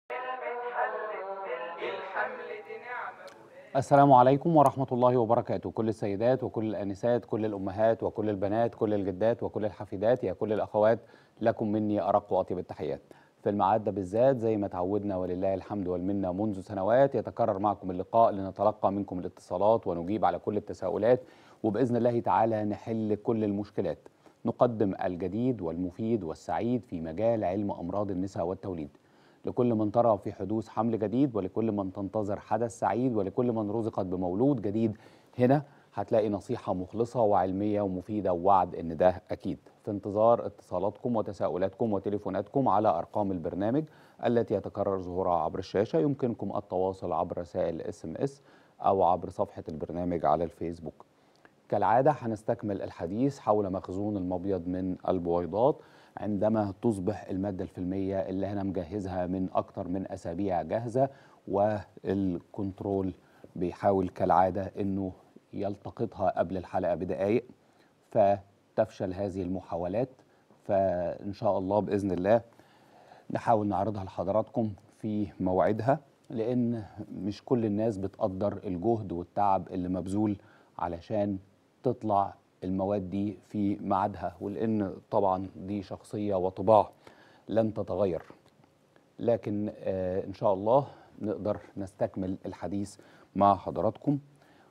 السلام عليكم ورحمة الله وبركاته كل السيدات وكل الآنسات كل الأمهات وكل البنات كل الجدات وكل الحفيدات يا كل الأخوات لكم مني أرق وأطيب التحيات في الميعاد ده بالذات زي ما تعودنا ولله الحمد والمنة منذ سنوات يتكرر معكم اللقاء لنتلقى منكم الاتصالات ونجيب على كل التساؤلات وبإذن الله تعالى نحل كل المشكلات نقدم الجديد والمفيد والسعيد في مجال علم أمراض النساء والتوليد لكل من ترى في حدوث حمل جديد ولكل من تنتظر حدث سعيد ولكل من رزقت بمولود جديد هنا هتلاقي نصيحة مخلصة وعلمية ومفيدة ووعد إن ده أكيد في انتظار اتصالاتكم وتساؤلاتكم وتليفوناتكم على أرقام البرنامج التي يتكرر ظهورها عبر الشاشة يمكنكم التواصل عبر رسائل اس ام اس أو عبر صفحة البرنامج على الفيسبوك كالعادة هنستكمل الحديث حول مخزون المبيض من البويضات عندما تصبح المادة الفيلمية اللي أنا مجهزها من أكتر من أسابيع جاهزة والكنترول بيحاول كالعادة أنه يلتقطها قبل الحلقة بدقايق فتفشل هذه المحاولات فإن شاء الله بإذن الله نحاول نعرضها لحضراتكم في موعدها لأن مش كل الناس بتقدر الجهد والتعب اللي مبذول علشان تطلع المواد دي في ميعادها ولان طبعا دي شخصيه وطباع لن تتغير لكن آه ان شاء الله نقدر نستكمل الحديث مع حضراتكم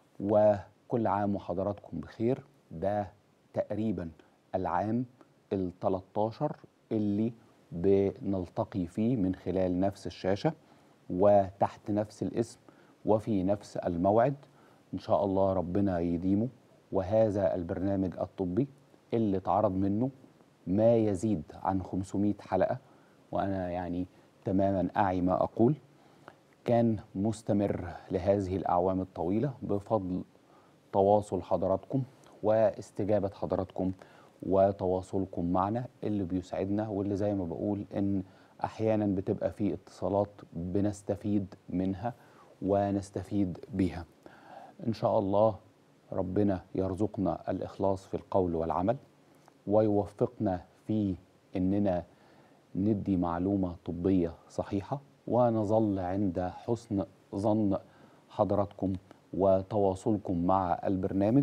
وكل عام وحضراتكم بخير ده تقريبا العام ال 13 اللي بنلتقي فيه من خلال نفس الشاشه وتحت نفس الاسم وفي نفس الموعد ان شاء الله ربنا يديمه وهذا البرنامج الطبي اللي اتعرض منه ما يزيد عن 500 حلقة وأنا يعني تماما أعي ما أقول كان مستمر لهذه الأعوام الطويلة بفضل تواصل حضراتكم واستجابة حضراتكم وتواصلكم معنا اللي بيسعدنا واللي زي ما بقول إن أحيانا بتبقى في اتصالات بنستفيد منها ونستفيد بيها إن شاء الله ربنا يرزقنا الإخلاص في القول والعمل ويوفقنا في إننا ندي معلومة طبية صحيحة ونظل عند حسن ظن حضراتكم وتواصلكم مع البرنامج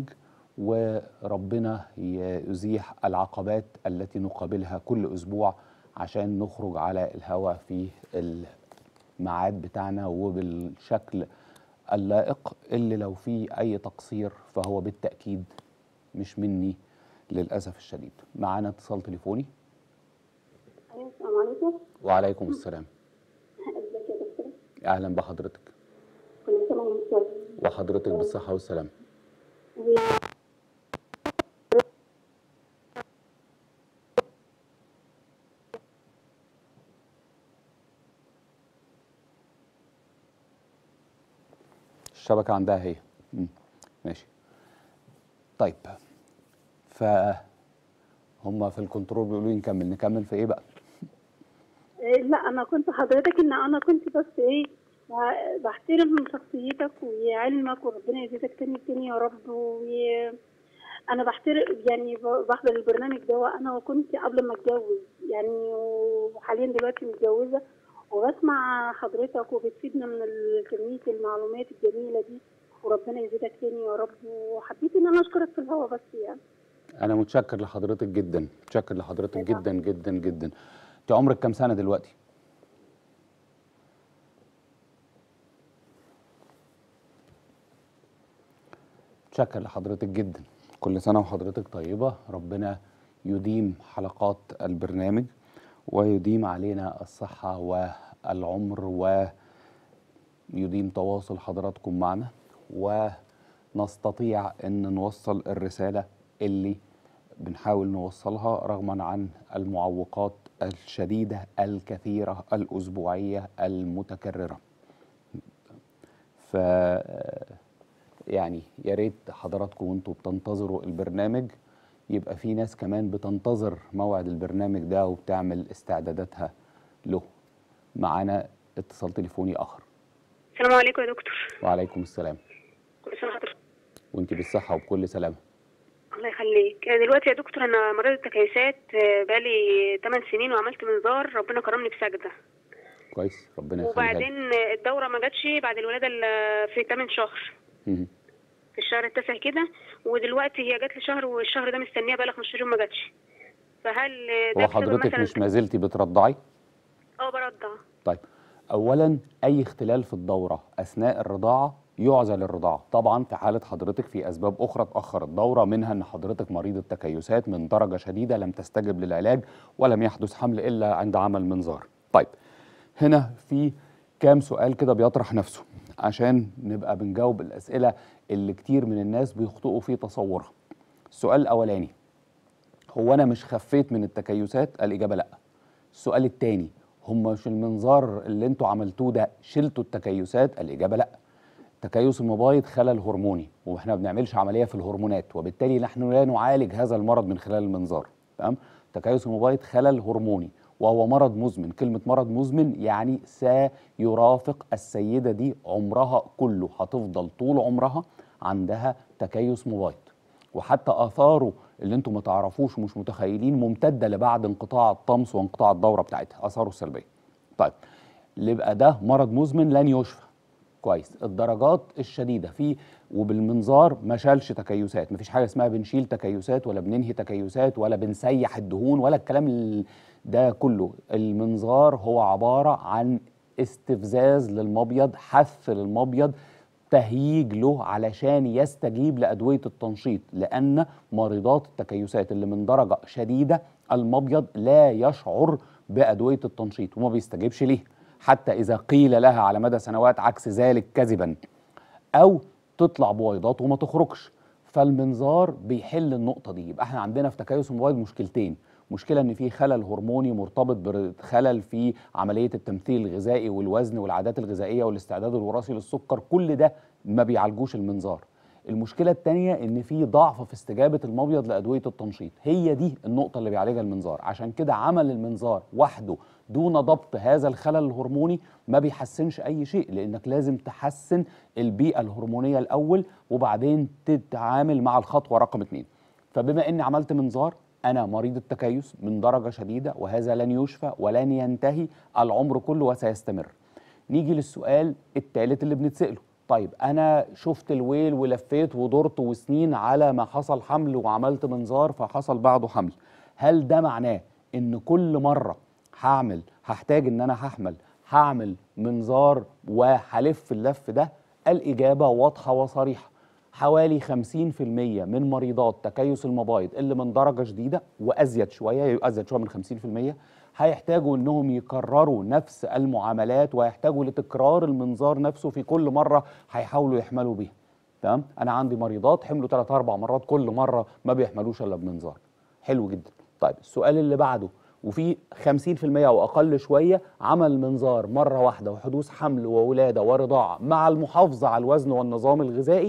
وربنا يزيح العقبات التي نقابلها كل أسبوع عشان نخرج على الهواء في الميعاد بتاعنا وبالشكل اللائق اللي لو فيه أي تقصير فهو بالتأكيد مش مني للأسف الشديد معانا اتصال تليفوني أيوة السلام عليكم وعليكم السلام ازيك يا دكتور أهلا بحضرتك كل سنة وانت طيب وحضرتك بالصحة والسلام الشبكة عندها هي مم. ماشي طيب ف هم في الكنترول بيقولوا لي نكمل نكمل في ايه بقى إيه، لا انا كنت حضرتك ان انا كنت بس ايه بح- بحترم من شخصيتك وعلمك وربنا يزيدك تاني تاني يا رب و- انا بحترم يعني ب- بحضر البرنامج ده وانا كنت قبل ما اتجوز يعني وحاليا دلوقتي متجوزه وبسمع حضرتك وبتفيدنا من ال- كميه المعلومات الجميله دي وربنا يزيدك تاني يا رب وحبيت ان انا اشكرك في الهوا بس يعني انا متشكر لحضرتك جدا متشكر لحضرتك جدا جدا جدا انت عمرك كام سنة دلوقتي متشكر لحضرتك جدا كل سنة وحضرتك طيبة ربنا يديم حلقات البرنامج ويديم علينا الصحة والعمر ويديم تواصل حضراتكم معنا ونستطيع أن نوصل الرسالة اللي بنحاول نوصلها رغما عن المعوقات الشديدة الكثيرة الأسبوعية المتكررة ف يعني يا ريت حضراتكم وانتوا بتنتظروا البرنامج يبقى في ناس كمان بتنتظر موعد البرنامج ده وبتعمل استعداداتها له معانا اتصال تليفوني اخر السلام عليكم يا دكتور وعليكم السلام كل سنه وحضرتك وانت بالصحة وبكل سلامة الله يخليك دلوقتي يا دكتور انا مريضة تكيسات آه، بقالي 8 سنين وعملت منظار ربنا كرمني بسجده كويس ربنا يخليها لك. وبعدين الدوره ما جاتش بعد الولاده ال- في 8 شهر مهم. في الشهر التاسع كده ودلوقتي هي جات لي شهر والشهر ده مستنيه بقى لها 15 يوم ما جاتش فهل ده هو بسبب حضرتك مثلا مش ما زلتي بترضعي اه برضع طيب اولا اي اختلال في الدوره اثناء الرضاعه يعزل الرضاعه طبعا في حاله حضرتك في اسباب اخرى تاخر الدوره منها ان حضرتك مريض التكيسات من درجه شديده لم تستجب للعلاج ولم يحدث حمل الا عند عمل منظار طيب هنا في كام سؤال كده بيطرح نفسه عشان نبقى بنجاوب الاسئله اللي كتير من الناس بيخطئوا في تصورها السؤال الاولاني هو انا مش خفيت من التكيسات الاجابه لا السؤال الثاني هم مش المنظار اللي انتوا عملتوه ده شلتوا التكيسات الاجابه لا تكيس المبايض خلل هرموني واحنا ما بنعملش عمليه في الهرمونات وبالتالي نحن لا نعالج هذا المرض من خلال المنظار تمام تكيس المبايض خلل هرموني وهو مرض مزمن كلمه مرض مزمن يعني سيرافق السيده دي عمرها كله هتفضل طول عمرها عندها تكيس مبايض وحتى اثاره اللي انتم ما تعرفوش ومش متخيلين ممتده لبعد انقطاع الطمس وانقطاع الدوره بتاعتها اثاره السلبيه. طيب اللي يبقى ده مرض مزمن لن يشفى. كويس الدرجات الشديده في وبالمنظار ما شالش تكيسات مفيش حاجه اسمها بنشيل تكيسات ولا بننهي تكيسات ولا بنسيح الدهون ولا الكلام ال- ده كله المنظار هو عباره عن استفزاز للمبيض حث للمبيض تهييج له علشان يستجيب لأدوية التنشيط لأن مريضات التكيسات اللي من درجة شديدة المبيض لا يشعر بأدوية التنشيط وما بيستجيبش ليه حتى إذا قيل لها على مدى سنوات عكس ذلك كذبا أو تطلع بويضات وما تخرجش فالمنظار بيحل النقطة دي يبقى احنا عندنا في تكيس المبيض مشكلتين مشكلة ان في خلل هرموني مرتبط بخلل في عملية التمثيل الغذائي والوزن والعادات الغذائية والاستعداد الوراثي للسكر كل ده ما بيعالجوش المنظار المشكلة التانية ان في ضعف في استجابة المبيض لأدوية التنشيط هي دي النقطة اللي بيعالجها المنظار عشان كده عمل المنظار وحده دون ضبط هذا الخلل الهرموني ما بيحسنش اي شيء لانك لازم تحسن البيئة الهرمونية الاول وبعدين تتعامل مع الخطوة رقم اتنين فبما اني عملت منظار انا مريض التكيس من درجه شديده وهذا لن يشفى ولن ينتهي العمر كله وسيستمر نيجي للسؤال الثالث اللي بنتساله طيب انا شفت الويل ولفيت ودرت وسنين على ما حصل حمل وعملت منظار فحصل بعده حمل هل ده معناه ان كل مره هعمل هحتاج ان انا هحمل هعمل منظار وهلف اللف ده الاجابه واضحه وصريحه حوالي 50% من مريضات تكيس المبايض اللي من درجه شديده وازيد شويه ازيد شويه من 50% هيحتاجوا انهم يكرروا نفس المعاملات ويحتاجوا لتكرار المنظار نفسه في كل مره هيحاولوا يحملوا بيها تمام انا عندي مريضات حملوا 3 4 مرات كل مره ما بيحملوش الا بمنظار حلو جدا طيب السؤال اللي بعده وفي 50% او اقل شويه عمل منظار مره واحده وحدوث حمل وولاده ورضاعه مع المحافظه على الوزن والنظام الغذائي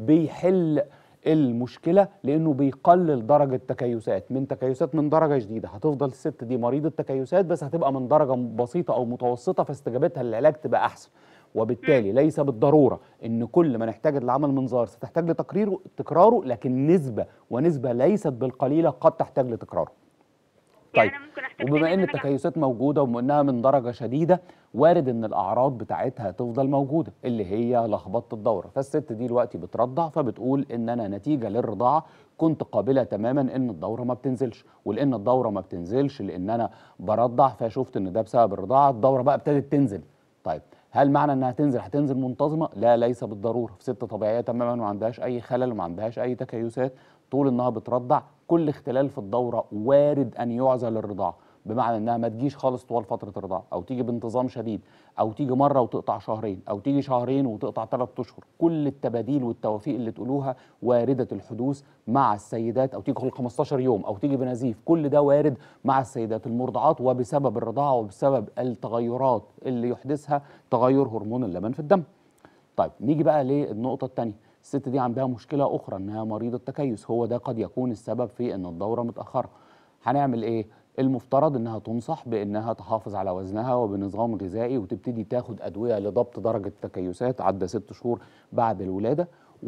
بيحل المشكله لانه بيقلل درجه تكيسات من تكيسات من درجه شديده هتفضل الست دي مريضه تكيسات بس هتبقى من درجه بسيطه او متوسطه فاستجابتها للعلاج تبقى احسن وبالتالي ليس بالضروره ان كل ما نحتاج لعمل منظار ستحتاج لتقريره تكراره لكن نسبه ونسبه ليست بالقليله قد تحتاج لتكراره يعني طيب أنا ممكن أحتاج وبما تاني ان إن أنا أرجع- التكيسات موجوده وبما انها من درجه شديده وارد ان الاعراض بتاعتها تفضل موجوده اللي هي لخبطه الدوره فالست دي دلوقتي بترضع فبتقول ان انا نتيجه للرضاعه كنت قابله تماما ان الدوره ما بتنزلش ولان الدوره ما بتنزلش لان انا برضع فشفت ان ده بسبب الرضاعه الدوره بقى ابتدت تنزل طيب هل معنى انها تنزل هتنزل منتظمه لا ليس بالضروره في ست طبيعيه تماما وما عندهاش اي خلل وما عندهاش اي تكيسات طول انها بترضع كل اختلال في الدوره وارد ان يعزل الرضاعه بمعنى انها ما تجيش خالص طوال فتره الرضاعه او تيجي بانتظام شديد او تيجي مره وتقطع شهرين او تيجي شهرين وتقطع ثلاث اشهر كل التباديل والتوافيق اللي تقولوها وارده الحدوث مع السيدات او تيجي كل 15 يوم او تيجي بنزيف كل ده وارد مع السيدات المرضعات وبسبب الرضاعه وبسبب التغيرات اللي يحدثها تغير هرمون اللبن في الدم طيب نيجي بقى للنقطة الثانية الست دي عندها مشكلة أخرى إنها مريضة تكيس هو ده قد يكون السبب في إن الدورة متأخرة هنعمل إيه؟ المفترض إنها تنصح بإنها تحافظ على وزنها وبنظام غذائي وتبتدي تاخد أدوية لضبط درجة التكيسات عدى ست شهور بعد الولادة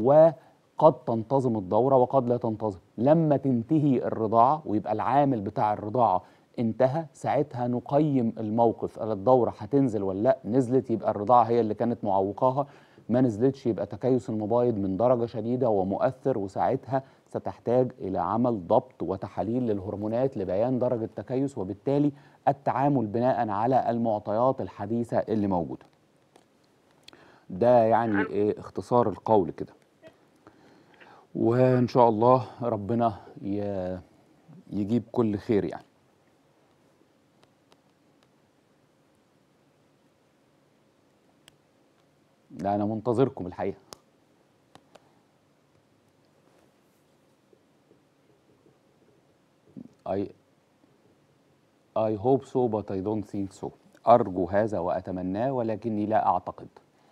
وقد تنتظم الدورة وقد لا تنتظم لما تنتهي الرضاعة ويبقى العامل بتاع الرضاعة انتهى ساعتها نقيم الموقف قال الدورة هتنزل ولا لا نزلت يبقى الرضاعة هي اللي كانت معوقاها ما نزلتش يبقى تكيس المبايض من درجة شديدة ومؤثر وساعتها ستحتاج إلى عمل ضبط وتحاليل للهرمونات لبيان درجة تكيس وبالتالي التعامل بناء على المعطيات الحديثة اللي موجودة ده يعني إيه اختصار القول كده وإن شاء الله ربنا ي- يجيب كل خير يعني لا أنا منتظركم الحقيقة I I hope so but I don't think so أرجو هذا وأتمناه ولكني لا أعتقد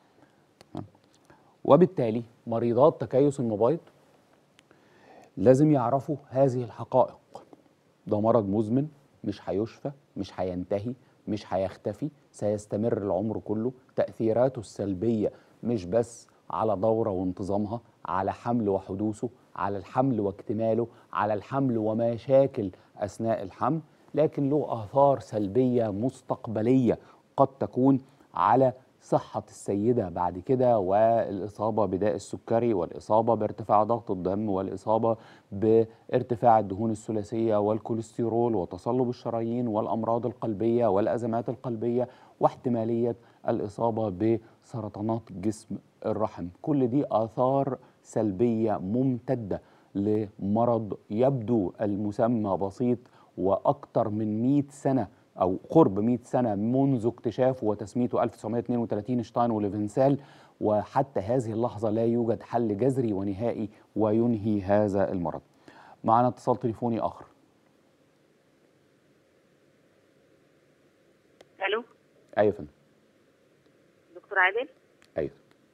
وبالتالي مريضات تكيس المبايض لازم يعرفوا هذه الحقائق ده مرض مزمن مش هيشفى مش هينتهي مش هيختفي سيستمر العمر كله تأثيراته السلبية مش بس على دورة وانتظامها على حمل وحدوثه على الحمل واكتماله على الحمل ومشاكل أثناء الحمل لكن له آثار سلبية مستقبلية قد تكون على صحة السيدة بعد كده والإصابة بداء السكري والإصابة بارتفاع ضغط الدم والإصابة بارتفاع الدهون الثلاثية والكوليسترول وتصلب الشرايين والأمراض القلبية والأزمات القلبية واحتمالية الإصابة بسرطانات جسم الرحم كل دي آثار سلبية ممتدة لمرض يبدو المسمى بسيط وأكثر من 100 سنة أو قرب 100 سنة منذ اكتشافه وتسميته 1932 شتاين وليفنسال وحتى هذه اللحظة لا يوجد حل جذري ونهائي وينهي هذا المرض معنا اتصال تليفوني آخر الو أيوة يا فندم دكتور عادل أيوة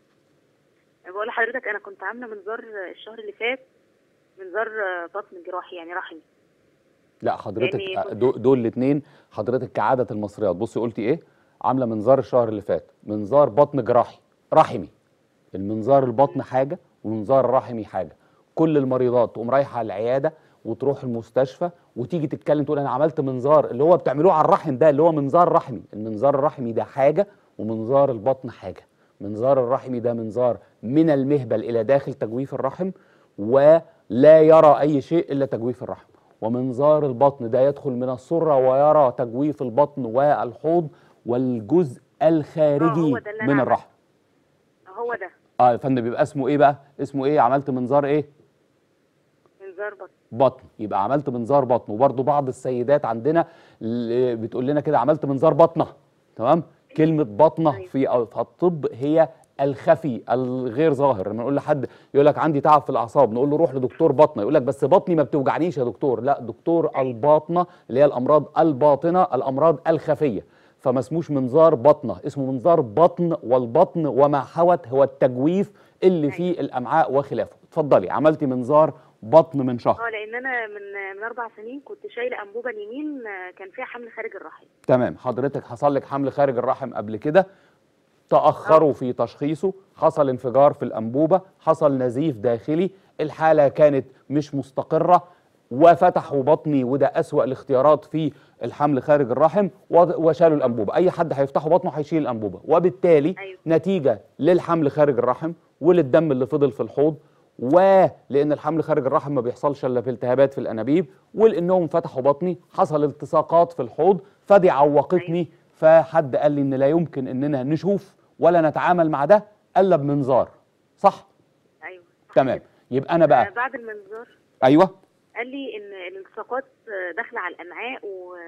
بقول لحضرتك انا كنت عامله منظار الشهر اللي فات منظار بطن جراحي يعني رحمي لا حضرتك يعني كنت- دو- دول الاثنين حضرتك كعادة المصريات بصي قلتي ايه عامله منظار الشهر اللي فات منظار بطن جراحي رحمي المنظار البطن حاجه ومنظار الرحمي حاجه كل المريضات تقوم رايحه العياده وتروح المستشفى وتيجي تتكلم تقول انا عملت منظار اللي هو بتعملوه على الرحم ده اللي هو منظار رحمي المنظار الرحمي ده حاجه ومنظار البطن حاجه منظار الرحمي ده منظار من المهبل الى داخل تجويف الرحم ولا يرى اي شيء الا تجويف الرحم ومنظار البطن ده يدخل من السره ويرى تجويف البطن والحوض والجزء الخارجي هو ده اللي أنا من عملته. الرحم هو ده اه يا فندم بيبقى اسمه ايه بقى اسمه ايه عملت منظار ايه منظار بطن بطن يبقى عملت منظار بطن وبرضه بعض السيدات عندنا اللي بتقول لنا كده عملت منظار بطنه تمام كلمه بطنه أيوة. في في الطب هي الخفي الغير ظاهر لما نقول لحد يقول لك عندي تعب في الاعصاب نقول له روح لدكتور بطنه يقول لك بس بطني ما بتوجعنيش يا دكتور لا دكتور الباطنه اللي هي الامراض الباطنه الامراض الخفيه فما اسموش منظار بطنه اسمه منظار بطن والبطن وما حوت هو التجويف اللي فيه الامعاء وخلافه اتفضلي عملتي منظار بطن من شهر اه لان انا من من اربع سنين كنت شايله انبوبه اليمين آه، كان فيها حمل خارج الرحم تمام حضرتك حصل لك حمل خارج الرحم قبل كده تأخروا في تشخيصه حصل انفجار في الأنبوبة حصل نزيف داخلي الحالة كانت مش مستقرة وفتحوا بطني وده أسوأ الاختيارات في الحمل خارج الرحم و- وشالوا الأنبوبة أي حد هيفتحوا بطنه هيشيل الأنبوبة وبالتالي أيوة. نتيجة للحمل خارج الرحم وللدم اللي فضل في الحوض ولان الحمل خارج الرحم ما بيحصلش الا في التهابات في الانابيب ولانهم فتحوا بطني حصل التصاقات في الحوض فدي عوقتني فحد قال لي ان لا يمكن اننا نشوف ولا نتعامل مع ده الا بمنظار صح ايوه صح تمام كده. يبقى انا آه، بقى بعد المنظار ايوه قال لي ان الالتصاقات آه، داخله على الامعاء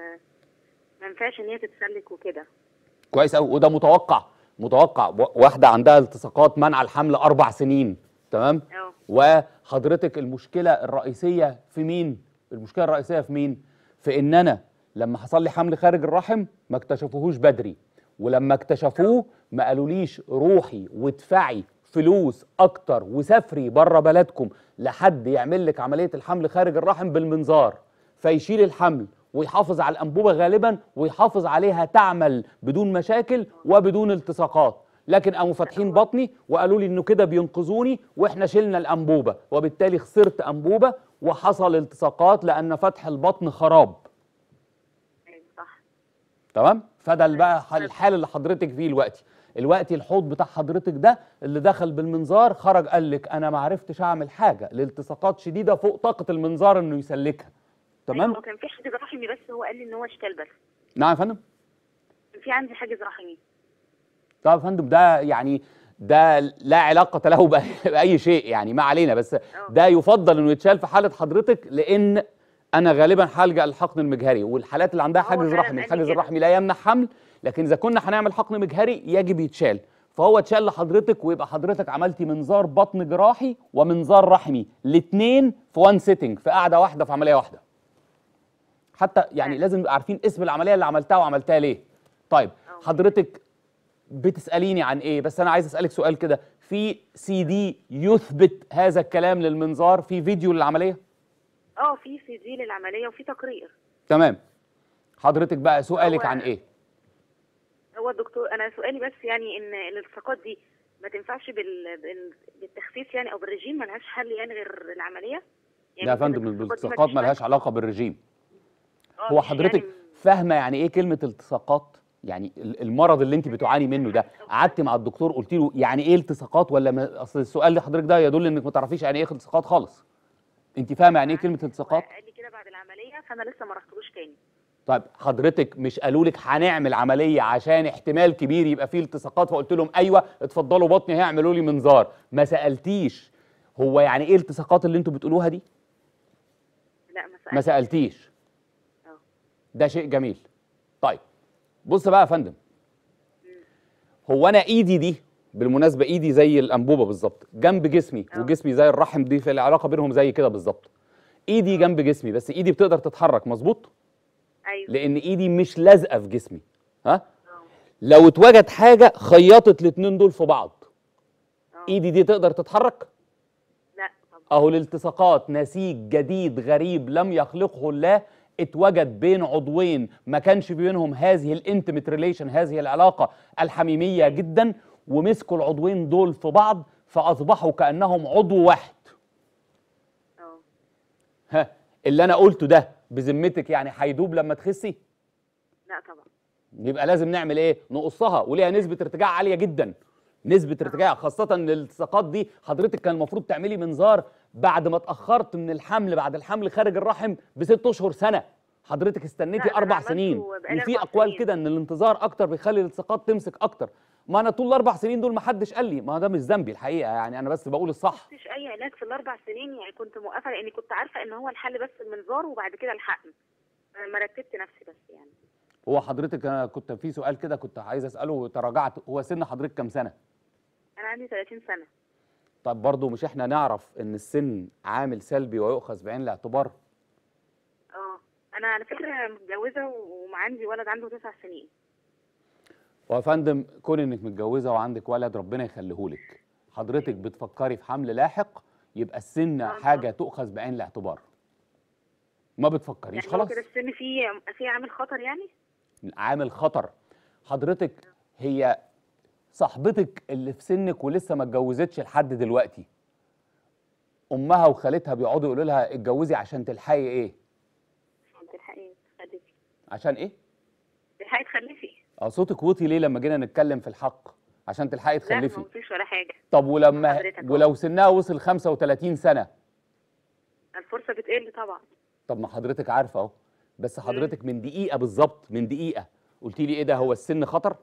وما ينفعش ان هي تتسلك وكده كويس قوي وده متوقع متوقع و- واحده عندها التصاقات منع الحمل اربع سنين تمام اه وحضرتك المشكله الرئيسيه في مين المشكله الرئيسيه في مين في ان انا لما حصل لي حمل خارج الرحم ما اكتشفوهوش بدري ولما اكتشفوه ما قالوليش روحي وادفعي فلوس اكتر وسافري بره بلدكم لحد يعمل لك عمليه الحمل خارج الرحم بالمنظار فيشيل الحمل ويحافظ على الانبوبه غالبا ويحافظ عليها تعمل بدون مشاكل وبدون التصاقات لكن قاموا فاتحين بطني وقالوا لي انه كده بينقذوني واحنا شلنا الانبوبه وبالتالي خسرت انبوبه وحصل التصاقات لان فتح البطن خراب تمام فده اللي بقى ح- الحال اللي حضرتك فيه دلوقتي الوقت الحوض بتاع حضرتك ده اللي دخل بالمنظار خرج قال لك انا ما عرفتش اعمل حاجه الالتصاقات شديده فوق طاقه المنظار انه يسلكها تمام أيوة، هو كان في حاجز رحمي بس هو قال لي ان هو اشتال بس نعم يا فندم كان في عندي حاجز رحمي طب يا فندم ده يعني ده لا علاقة له بأي- بأي شيء يعني ما علينا بس ده يفضل انه يتشال في حالة حضرتك لأن أنا غالبا هلجأ للحقن المجهري والحالات اللي عندها هو حاجز فعلا رحمي قال لي الحاجز كده. الرحمي لا يمنع حمل لكن إذا كنا هنعمل حقن مجهري يجب يتشال فهو اتشال لحضرتك ويبقى حضرتك عملتي منظار بطن جراحي ومنظار رحمي الاثنين في وان سيتنج في قاعدة واحدة في عملية واحدة حتى يعني لازم نبقى عارفين اسم العملية اللي عملتها وعملتها ليه طيب حضرتك بتساليني عن ايه بس انا عايز اسالك سؤال كده في سي دي يثبت هذا الكلام للمنظار في فيديو للعمليه اه في سي دي للعمليه وفي تقرير تمام حضرتك بقى سؤالك هو- عن ايه هو الدكتور انا سؤالي بس يعني ان الالتصاقات دي ما تنفعش بال... بال... بالتخسيس يعني او بالرجيم ما لهاش حل يعني غير العمليه يعني لا يا ممكن فندم الالتصاقات دي ما الالتصاقات تشتغلش؟ ملهاش علاقه بالرجيم آه، هو مش حضرتك يعني فاهمه يعني ايه كلمه التصاقات يعني ال- المرض اللي انت بتعاني منه ده قعدتي مع الدكتور قلت له يعني ايه التصاقات ولا ما اصل السؤال لحضرتك ده يدل انك ما تعرفيش يعني ايه التصاقات خالص انت فاهمه يعني ايه كلمه التصاقات قال لي كده بعد العمليه فانا لسه ما رحتلوش تاني طيب حضرتك مش قالوا لك هنعمل عمليه عشان احتمال كبير يبقى فيه التصاقات فقلت لهم ايوه اتفضلوا بطني هيعملوا لي منظار ما سالتيش هو يعني ايه التصاقات اللي انتوا بتقولوها دي لا ما ما سالتش سالتيش اه ده شيء جميل طيب بص بقى يا فندم هو انا ايدي دي بالمناسبه ايدي زي الانبوبه بالظبط جنب جسمي اه. وجسمي زي الرحم دي في العلاقه بينهم زي كده بالظبط ايدي جنب جسمي بس ايدي بتقدر تتحرك مظبوط ايوه لان ايدي مش لازقه في جسمي ها اه لو اتوجد حاجه خيطت الاتنين دول في بعض اه ايدي دي تقدر تتحرك لا طبعا اهو الالتصاقات نسيج جديد غريب لم يخلقه الله اتوجد بين عضوين ما كانش بينهم هذه الانتمت ريليشن هذه العلاقه الحميميه جدا ومسكوا العضوين دول في بعض فاصبحوا كانهم عضو واحد اه ها اللي انا قلته ده بذمتك يعني هيدوب لما تخسي لا طبعا يبقى لازم نعمل ايه نقصها وليها نسبه ارتجاع عاليه جدا نسبه ارتجاع خاصه ان الالتصاقات دي حضرتك كان المفروض تعملي منظار بعد ما اتاخرت من الحمل بعد الحمل خارج الرحم بست اشهر سنه حضرتك استنيتي لا، أنا اربع عملته سنين بقالي وفي أربع اقوال سنين. كده ان الانتظار اكتر بيخلي الالتصاقات تمسك اكتر ما انا طول الاربع سنين دول ما حدش قال لي ما ده مش ذنبي الحقيقه يعني انا بس بقول الصح مفيش اي علاج في الاربع سنين يعني كنت موقفه لاني كنت عارفه ان هو الحل بس المنظار وبعد كده الحقن أنا ما رتبت نفسي بس يعني هو حضرتك انا كنت في سؤال كده كنت عايز اساله وتراجعت هو سن حضرتك كام سنه انا عندي 30 سنه طب برضه مش احنا نعرف ان السن عامل سلبي ويؤخذ بعين الاعتبار اه انا على فكره متجوزه وعندي ولد عنده تسع سنين ويا فندم كون انك متجوزه وعندك ولد ربنا يخليهولك حضرتك بتفكري في حمل لاحق يبقى السن آه. حاجه تؤخذ بعين الاعتبار ما بتفكريش يعني هو خلاص كده السن فيه فيه عامل خطر يعني عامل خطر حضرتك هي صاحبتك اللي في سنك ولسه ما اتجوزتش لحد دلوقتي امها وخالتها بيقعدوا يقولوا لها اتجوزي عشان تلحقي ايه تلحقي تخلفي عشان ايه تلحقي تخلفي اه صوتك وطي ليه لما جينا نتكلم في الحق عشان تلحقي لا تخلفي ما فيش ولا حاجه طب ولما حضرتك أهو. ولو سنها وصل 35 سنه الفرصه بتقل طبعا طب ما حضرتك عارفه اهو بس حضرتك من دقيقه بالظبط من دقيقه قلتي لي ايه ده هو السن خطر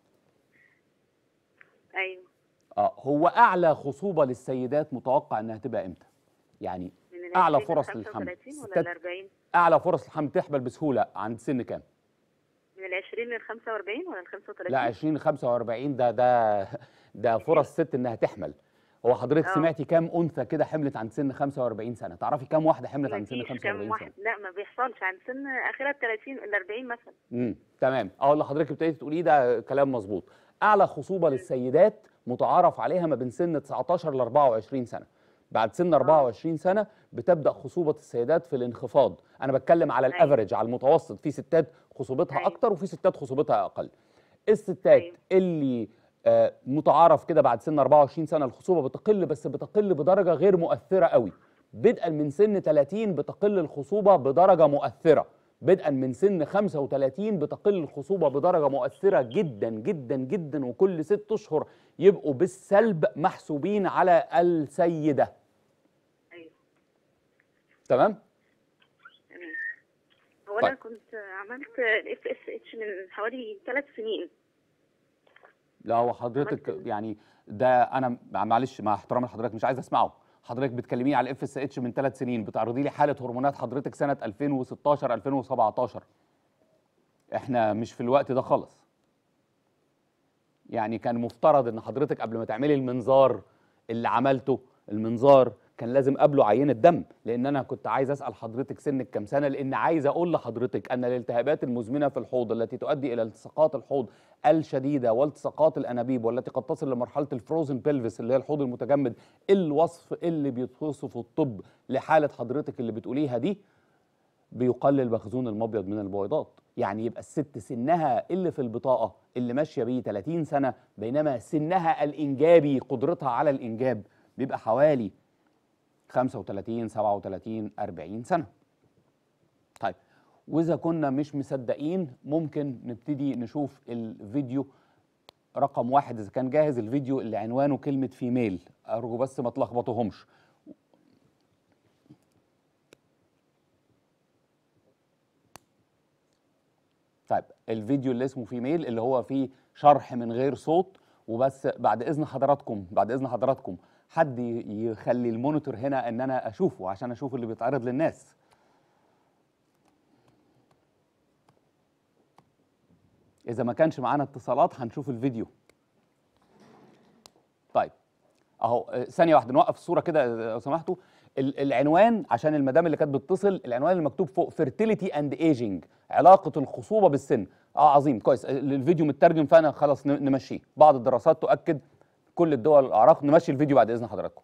ايوه اه هو اعلى خصوبه للسيدات متوقع انها تبقى امتى يعني من ال أعلى 20 فرص لل للحمل. 35 ولا ستات- ال 40 اعلى فرص الحمل تحمل بسهوله عند سن كام من ال 20 لل 45 ولا ال 35 لا 20 45 ده ده ده فرص ست انها تحمل هو حضرتك آه. سمعتي كام انثى كده حملت عند سن 45 سنه تعرفي كام واحده حملت عند سن مفيش كام 45 واحد سنه لا ما بيحصلش عند سن اخرها ال 30 ال 40 مثلا امم تمام اه اللي حضرتك ابتديتي تقوليه ده كلام مظبوط اعلى خصوبه للسيدات متعارف عليها ما بين سن 19 ل 24 سنه بعد سن 24 سنه بتبدا خصوبه السيدات في الانخفاض انا بتكلم على أيوة. الافرج على المتوسط في ستات خصوبتها أيوة. اكتر وفي ستات خصوبتها اقل الستات أيوة. اللي آه، متعارف كده بعد سن 24 سنه الخصوبه بتقل بس بتقل بدرجه غير مؤثره قوي بدءا من سن 30 بتقل الخصوبه بدرجه مؤثره بدءا من سن 35 بتقل الخصوبه بدرجه مؤثره جدا جدا جدا وكل ست اشهر يبقوا بالسلب محسوبين على السيده ايوه تمام تمام هو طيب. انا كنت عملت الاف اس اتش من حوالي ثلاث سنين لا هو حضرتك عملت ال- يعني ده انا معلش مع احترامي لحضرتك مش عايز اسمعه حضرتك بتكلميني على الاف اس اتش من ثلاث سنين بتعرضي لي حاله هرمونات حضرتك سنه 2016 2017 احنا مش في الوقت ده خالص يعني كان مفترض ان حضرتك قبل ما تعملي المنظار اللي عملته المنظار كان لازم قبله عينه دم لان انا كنت عايز اسال حضرتك سنك كام سنه لان عايز اقول لحضرتك ان الالتهابات المزمنه في الحوض التي تؤدي الى التصاقات الحوض الشديده والتصاقات الانابيب والتي قد تصل لمرحله الفروزن بيلفس اللي هي الحوض المتجمد الوصف اللي بيتوصفه الطب لحاله حضرتك اللي بتقوليها دي بيقلل مخزون المبيض من البويضات يعني يبقى الست سنها اللي في البطاقة اللي ماشية بيه 30 سنة بينما سنها الإنجابي قدرتها على الإنجاب بيبقى حوالي 35 37 40 سنة طيب وإذا كنا مش مصدقين ممكن نبتدي نشوف الفيديو رقم واحد إذا كان جاهز الفيديو اللي عنوانه كلمة فيميل أرجو بس ما تلخبطوهمش طيب الفيديو اللي اسمه فيميل اللي هو فيه شرح من غير صوت وبس بعد اذن حضراتكم بعد اذن حضراتكم حد ي- يخلي المونيتور هنا ان انا اشوفه عشان اشوف اللي بيتعرض للناس اذا ما كانش معانا اتصالات هنشوف الفيديو طيب اهو آه، ثانيه واحده نوقف الصوره كده آه، لو سمحتوا ال- العنوان عشان المدام اللي كانت بتتصل العنوان اللي مكتوب فوق فيرتيليتي اند ايجينج علاقه الخصوبه بالسن اه عظيم كويس آه، الفيديو مترجم فانا خلاص ن- نمشيه بعض الدراسات تؤكد كل الدول الاعراق نمشي الفيديو بعد اذن حضراتكم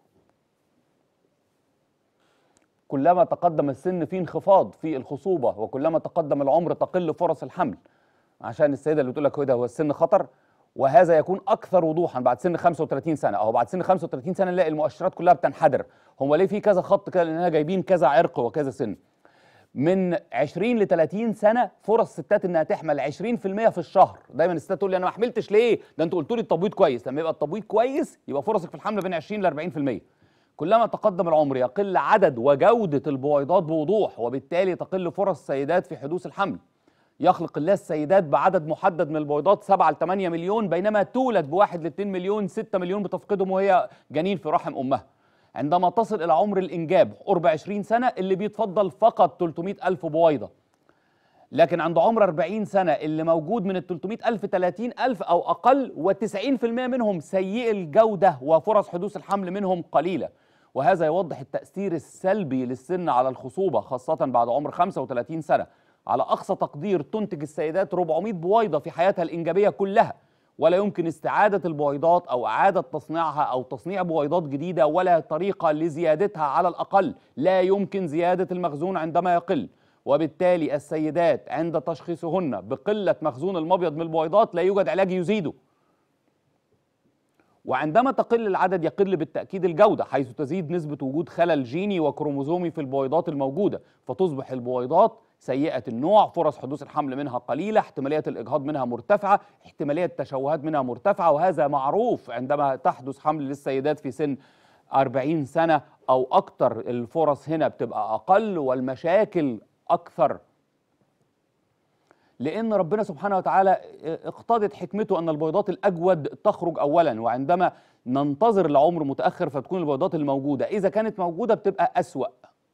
كلما تقدم السن في انخفاض في الخصوبه وكلما تقدم العمر تقل فرص الحمل عشان السيده اللي بتقول لك هو ده هو السن خطر وهذا يكون اكثر وضوحا بعد سن 35 سنه او بعد سن 35 سنه نلاقي المؤشرات كلها بتنحدر هم ليه في كذا خط كده لاننا جايبين كذا عرق وكذا سن من 20 ل 30 سنه فرص الستات انها تحمل 20% في الشهر دايما الستات تقول لي انا ما حملتش ليه ده انتوا قلتوا لي التبويض كويس لما يبقى التبويض كويس يبقى فرصك في الحمل بين 20 ل 40% كلما تقدم العمر يقل عدد وجوده البويضات بوضوح وبالتالي تقل فرص السيدات في حدوث الحمل يخلق الله السيدات بعدد محدد من البويضات 7 ل 8 مليون بينما تولد بواحد ل 2 مليون 6 مليون بتفقدهم وهي جنين في رحم امها عندما تصل الى عمر الانجاب قرب 20 سنه اللي بيتفضل فقط 300 الف بويضه لكن عند عمر 40 سنة اللي موجود من ال 300 ألف 30 ألف أو أقل و90% منهم سيئي الجودة وفرص حدوث الحمل منهم قليلة وهذا يوضح التأثير السلبي للسن على الخصوبة خاصة بعد عمر 35 سنة على أقصى تقدير تنتج السيدات 400 بويضة في حياتها الإنجابية كلها ولا يمكن استعادة البويضات أو إعادة تصنيعها أو تصنيع بويضات جديدة ولا طريقة لزيادتها على الأقل لا يمكن زيادة المخزون عندما يقل وبالتالي السيدات عند تشخيصهن بقلة مخزون المبيض من البويضات لا يوجد علاج يزيده وعندما تقل العدد يقل بالتأكيد الجودة حيث تزيد نسبة وجود خلل جيني وكروموزومي في البويضات الموجودة فتصبح البويضات سيئة النوع فرص حدوث الحمل منها قليلة احتمالية الإجهاض منها مرتفعة احتمالية التشوهات منها مرتفعة وهذا معروف عندما تحدث حمل للسيدات في سن 40 سنة أو أكثر الفرص هنا بتبقى أقل والمشاكل أكثر لأن ربنا سبحانه وتعالى اقتضت حكمته أن البيضات الأجود تخرج أولا وعندما ننتظر لعمر متأخر فتكون البيضات الموجودة إذا كانت موجودة بتبقى أسوأ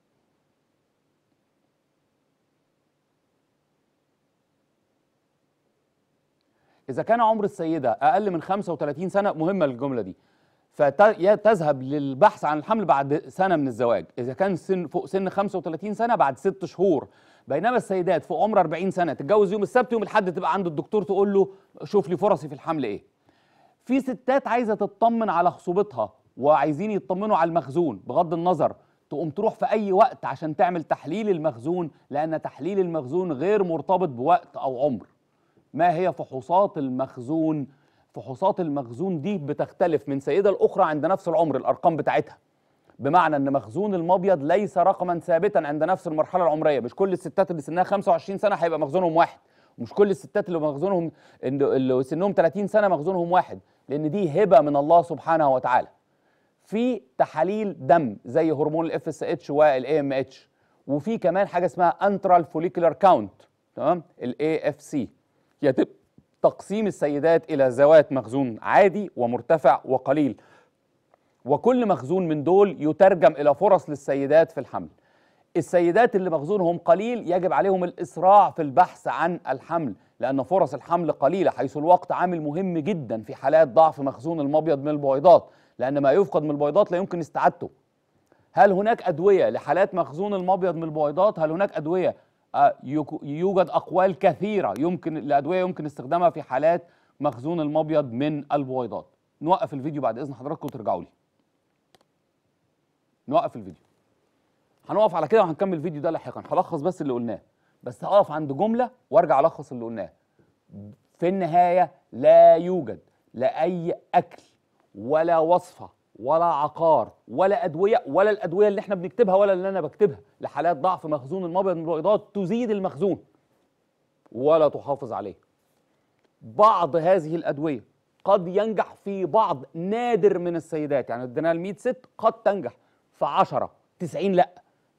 إذا كان عمر السيدة أقل من 35 سنة مهمة الجملة دي فتذهب للبحث عن الحمل بعد سنة من الزواج إذا كان سن فوق سن 35 سنة بعد ست شهور بينما السيدات فوق عمر 40 سنة تتجوز يوم السبت يوم الحد تبقى عند الدكتور تقول له شوف لي فرصي في الحمل إيه في ستات عايزة تطمن على خصوبتها وعايزين يطمنوا على المخزون بغض النظر تقوم تروح في أي وقت عشان تعمل تحليل المخزون لأن تحليل المخزون غير مرتبط بوقت أو عمر ما هي فحوصات المخزون فحوصات المخزون دي بتختلف من سيدة لأخرى عند نفس العمر الأرقام بتاعتها بمعنى ان مخزون المبيض ليس رقما ثابتا عند نفس المرحله العمريه مش كل الستات اللي سنها 25 سنه هيبقى مخزونهم واحد ومش كل الستات اللي مخزونهم اللي سنهم 30 سنه مخزونهم واحد لان دي هبه من الله سبحانه وتعالى في تحاليل دم زي هرمون الاف اس اتش والاي ام اتش وفي كمان حاجه اسمها انترال فوليكولار كاونت تمام الاي اف سي يتم تقسيم السيدات الى ذوات مخزون عادي ومرتفع وقليل وكل مخزون من دول يترجم الى فرص للسيدات في الحمل السيدات اللي مخزونهم قليل يجب عليهم الاسراع في البحث عن الحمل لان فرص الحمل قليله حيث الوقت عامل مهم جدا في حالات ضعف مخزون المبيض من البويضات لان ما يفقد من البويضات لا يمكن استعادته هل هناك ادويه لحالات مخزون المبيض من البويضات هل هناك ادويه آه، يك- يوجد اقوال كثيره يمكن الادويه يمكن استخدامها في حالات مخزون المبيض من البويضات نوقف الفيديو بعد اذن حضراتكم وترجعوا لي نوقف الفيديو هنقف على كده وهنكمل الفيديو ده لاحقا هلخص بس اللي قلناه بس هقف عند جمله وارجع الخص اللي قلناه في النهايه لا يوجد لا اي اكل ولا وصفه ولا عقار ولا ادويه ولا الادويه اللي احنا بنكتبها ولا اللي انا بكتبها لحالات ضعف مخزون المبيض من البويضات تزيد المخزون ولا تحافظ عليه بعض هذه الادويه قد ينجح في بعض نادر من السيدات يعني ادينا ل 100 ست قد تنجح في 10 90 لا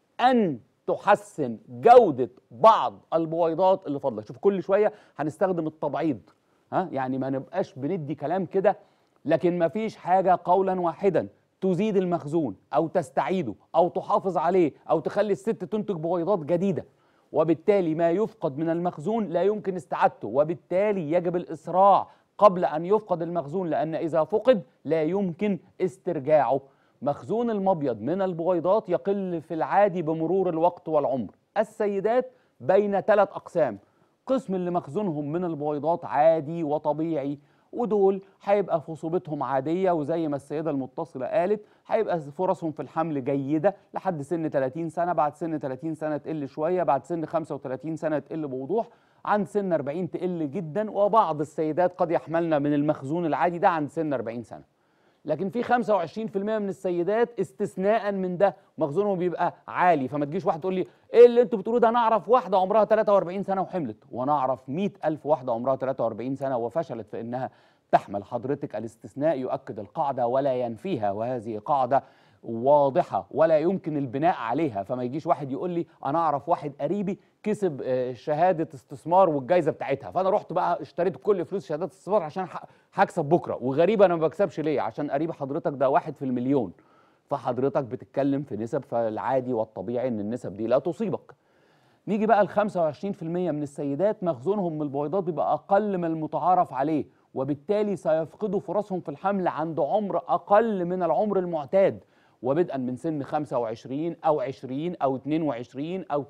ان تحسن جوده بعض البويضات اللي فاضله شوف كل شويه هنستخدم التبعيض ها يعني ما نبقاش بندي كلام كده لكن ما فيش حاجه قولا واحدا تزيد المخزون او تستعيده او تحافظ عليه او تخلي الست تنتج بويضات جديده وبالتالي ما يفقد من المخزون لا يمكن استعادته وبالتالي يجب الاسراع قبل ان يفقد المخزون لان اذا فقد لا يمكن استرجاعه مخزون المبيض من البويضات يقل في العادي بمرور الوقت والعمر السيدات بين ثلاث اقسام قسم اللي مخزونهم من البويضات عادي وطبيعي ودول هيبقى خصوبتهم عاديه وزي ما السيده المتصله قالت هيبقى فرصهم في الحمل جيده لحد سن 30 سنه بعد سن 30 سنه تقل شويه بعد سن 35 سنه تقل بوضوح عند سن 40 تقل جدا وبعض السيدات قد يحملن من المخزون العادي ده عند سن 40 سنه لكن في 25% من السيدات استثناء من ده مخزونهم بيبقى عالي فما تجيش واحد تقول لي ايه اللي انتوا بتقولوه ده انا اعرف واحده عمرها 43 سنه وحملت وانا اعرف 100000 واحده عمرها 43 سنه وفشلت في انها تحمل حضرتك الاستثناء يؤكد القاعده ولا ينفيها وهذه قاعده واضحه ولا يمكن البناء عليها فما يجيش واحد يقول لي انا اعرف واحد قريبي كسب آه، شهاده استثمار والجائزه بتاعتها فانا رحت بقى اشتريت كل فلوس شهادات استثمار عشان ح- هكسب بكره وغريب انا ما بكسبش ليه عشان قريب حضرتك ده واحد في المليون فحضرتك بتتكلم في نسب فالعادي والطبيعي ان النسب دي لا تصيبك نيجي بقى ل 25% من السيدات مخزونهم من البويضات بيبقى اقل من المتعارف عليه وبالتالي سيفقدوا فرصهم في الحمل عند عمر اقل من العمر المعتاد وبدءا من سن 25 او 20 او 22 او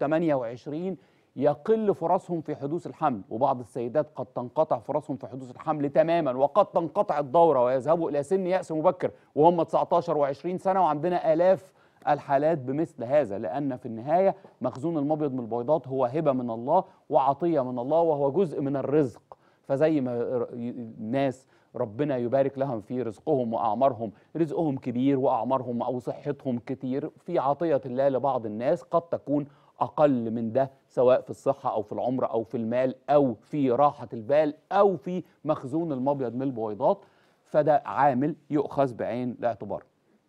28 يقل فرصهم في حدوث الحمل وبعض السيدات قد تنقطع فرصهم في حدوث الحمل تماما وقد تنقطع الدوره ويذهبوا الى سن يأس مبكر وهم 19 و20 سنه وعندنا الاف الحالات بمثل هذا لأن في النهاية مخزون المبيض من البيضات هو هبة من الله وعطية من الله وهو جزء من الرزق فزي ما ر- ي- الناس ربنا يبارك لهم في رزقهم وأعمارهم رزقهم كبير وأعمارهم أو صحتهم كتير في عطية الله لبعض الناس قد تكون أقل من ده سواء في الصحة أو في العمر أو في المال أو في راحة البال أو في مخزون المبيض من البويضات فده عامل يؤخذ بعين الاعتبار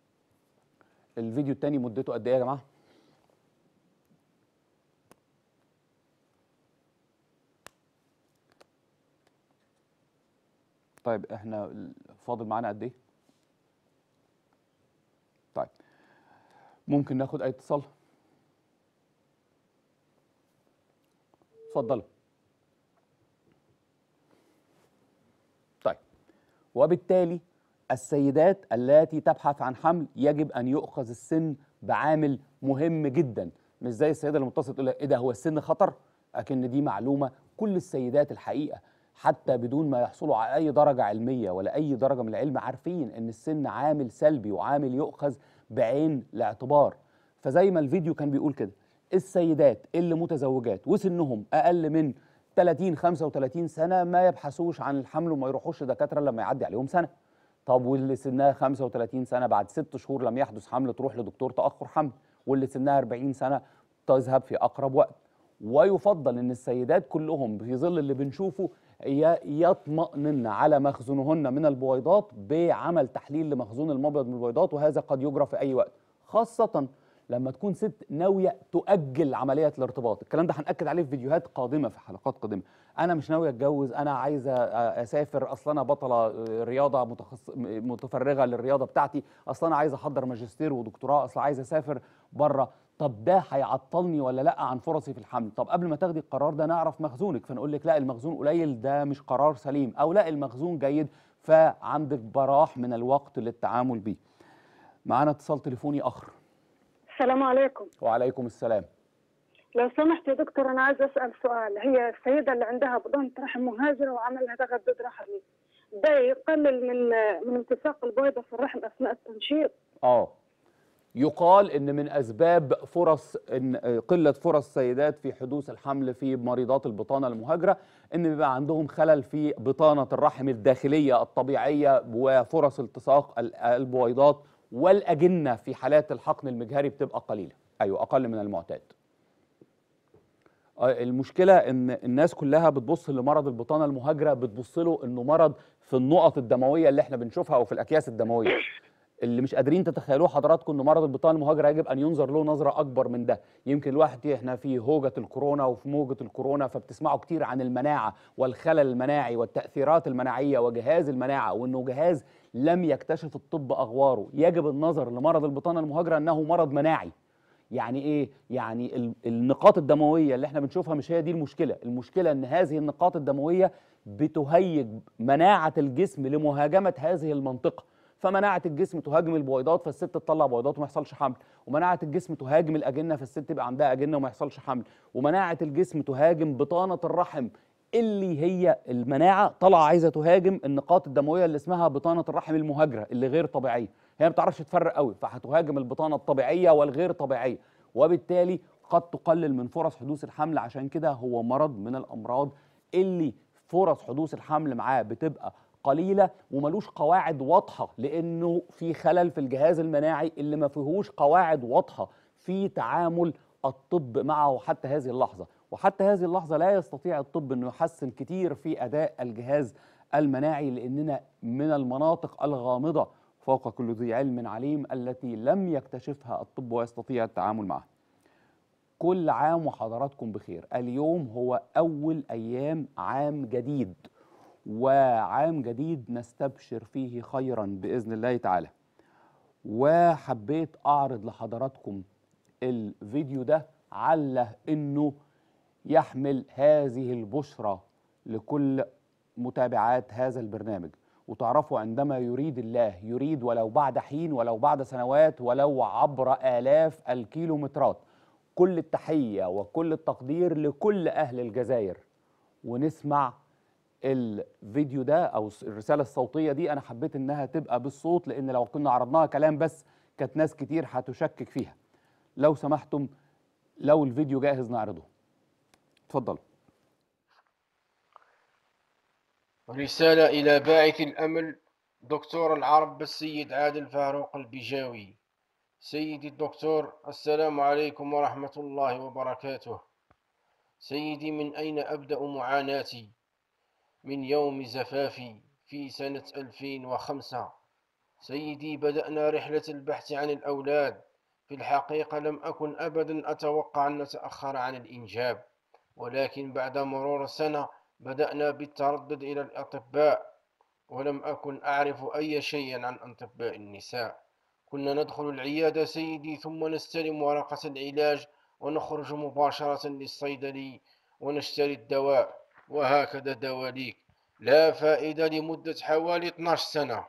الفيديو التاني مدته قد ايه يا جماعه طيب احنا ال- فاضل معانا قد ايه طيب ممكن ناخد اي اتصال اتفضلوا طيب وبالتالي السيدات التي تبحث عن حمل يجب ان يؤخذ السن بعامل مهم جدا مش زي السيده اللي متصله تقول لك ايه ده هو السن خطر لكن دي معلومه كل السيدات الحقيقه حتى بدون ما يحصلوا على اي درجه علميه ولا اي درجه من العلم عارفين ان السن عامل سلبي وعامل يؤخذ بعين الاعتبار فزي ما الفيديو كان بيقول كده السيدات اللي متزوجات وسنهم اقل من 30 35 سنه ما يبحثوش عن الحمل وما يروحوش لدكاتره لما يعدي عليهم سنه طب واللي سنها 35 سنه بعد ست شهور لم يحدث حمل تروح لدكتور تاخر حمل واللي سنها 40 سنه تذهب في اقرب وقت ويفضل ان السيدات كلهم في ظل اللي بنشوفه ي- يطمئنن على مخزونهن من البويضات بعمل تحليل لمخزون المبيض من البويضات وهذا قد يجرى في اي وقت خاصه لما تكون ست ناويه تؤجل عمليه الارتباط الكلام ده هنأكد عليه في فيديوهات قادمه في حلقات قادمه انا مش ناويه اتجوز انا عايزه اسافر اصلا انا بطله رياضه متخص... متفرغه للرياضه بتاعتي اصلا انا عايزه احضر ماجستير ودكتوراه اصلا عايزه اسافر بره طب ده هيعطلني ولا لا عن فرصي في الحمل طب قبل ما تاخدي القرار ده نعرف مخزونك فنقول لك لا المخزون قليل ده مش قرار سليم او لا المخزون جيد فعندك براح من الوقت للتعامل بيه معانا اتصال تليفوني اخر السلام عليكم وعليكم السلام لو سمحت يا دكتور انا عايزه اسال سؤال هي السيده اللي عندها بطانه رحم مهاجره وعملها تغدد رحمي ده يقلل من من امتصاق البويضه في الرحم اثناء التنشيط اه يقال ان من اسباب فرص ان قله فرص السيدات في حدوث الحمل في مريضات البطانه المهاجره ان بيبقى عندهم خلل في بطانه الرحم الداخليه الطبيعيه وفرص التصاق ال- البويضات والاجنه في حالات الحقن المجهري بتبقى قليله ايوه اقل من المعتاد آه، المشكله ان الناس كلها بتبص لمرض البطانه المهاجره بتبص له انه مرض في النقط الدمويه اللي احنا بنشوفها او في الاكياس الدمويه اللي مش قادرين تتخيلوه حضراتكم ان مرض البطانه المهاجره يجب ان ينظر له نظره اكبر من ده يمكن الواحد احنا في هوجه الكورونا وفي موجه الكورونا فبتسمعوا كتير عن المناعه والخلل المناعي والتاثيرات المناعيه وجهاز المناعه وانه جهاز لم يكتشف الطب اغواره يجب النظر لمرض البطانه المهاجره انه مرض مناعي يعني ايه يعني ال- النقاط الدمويه اللي احنا بنشوفها مش هي دي المشكله المشكله ان هذه النقاط الدمويه بتهيج مناعه الجسم لمهاجمه هذه المنطقه فمناعه الجسم تهاجم البويضات فالست تطلع بويضات وما يحصلش حمل ومناعه الجسم تهاجم الاجنه فالست يبقى عندها اجنه وما يحصلش حمل ومناعه الجسم تهاجم بطانه الرحم اللي هي المناعه طالعه عايزه تهاجم النقاط الدمويه اللي اسمها بطانه الرحم المهاجره اللي غير طبيعيه هي ما بتعرفش تفرق قوي فهتهاجم البطانه الطبيعيه والغير طبيعيه وبالتالي قد تقلل من فرص حدوث الحمل عشان كده هو مرض من الامراض اللي فرص حدوث الحمل معاه بتبقى قليله وملوش قواعد واضحه لانه في خلل في الجهاز المناعي اللي ما فيهوش قواعد واضحه في تعامل الطب معه حتى هذه اللحظه وحتى هذه اللحظه لا يستطيع الطب انه يحسن كتير في اداء الجهاز المناعي لاننا من المناطق الغامضه فوق كل ذي علم عليم التي لم يكتشفها الطب ويستطيع التعامل معها كل عام وحضراتكم بخير اليوم هو أول أيام عام جديد وعام جديد نستبشر فيه خيرا بإذن الله تعالى وحبيت أعرض لحضراتكم الفيديو ده عله إنه يحمل هذه البشرى لكل متابعات هذا البرنامج وتعرفوا عندما يريد الله يريد ولو بعد حين ولو بعد سنوات ولو عبر آلاف الكيلومترات كل التحية وكل التقدير لكل أهل الجزائر ونسمع الفيديو ده أو الرسالة الصوتية دي أنا حبيت إنها تبقى بالصوت لأن لو كنا عرضناها كلام بس كانت ناس كتير هتشكك فيها لو سمحتم لو الفيديو جاهز نعرضه اتفضلوا رسالة إلى باعث الأمل دكتور العرب السيد عادل فاروق البيجاوي سيدي الدكتور السلام عليكم ورحمة الله وبركاته سيدي من أين أبدأ معاناتي من يوم زفافي في سنة 2005 سيدي بدأنا رحلة البحث عن الأولاد في الحقيقة لم أكن أبدا أتوقع أن نتأخر عن الإنجاب ولكن بعد مرور سنة بدأنا بالتردد إلى الأطباء ولم أكن أعرف أي شيء عن أطباء النساء كنا ندخل العيادة سيدي ثم نستلم ورقة العلاج ونخرج مباشرة للصيدلي ونشتري الدواء وهكذا دواليك لا فائدة لمدة حوالي 12 سنة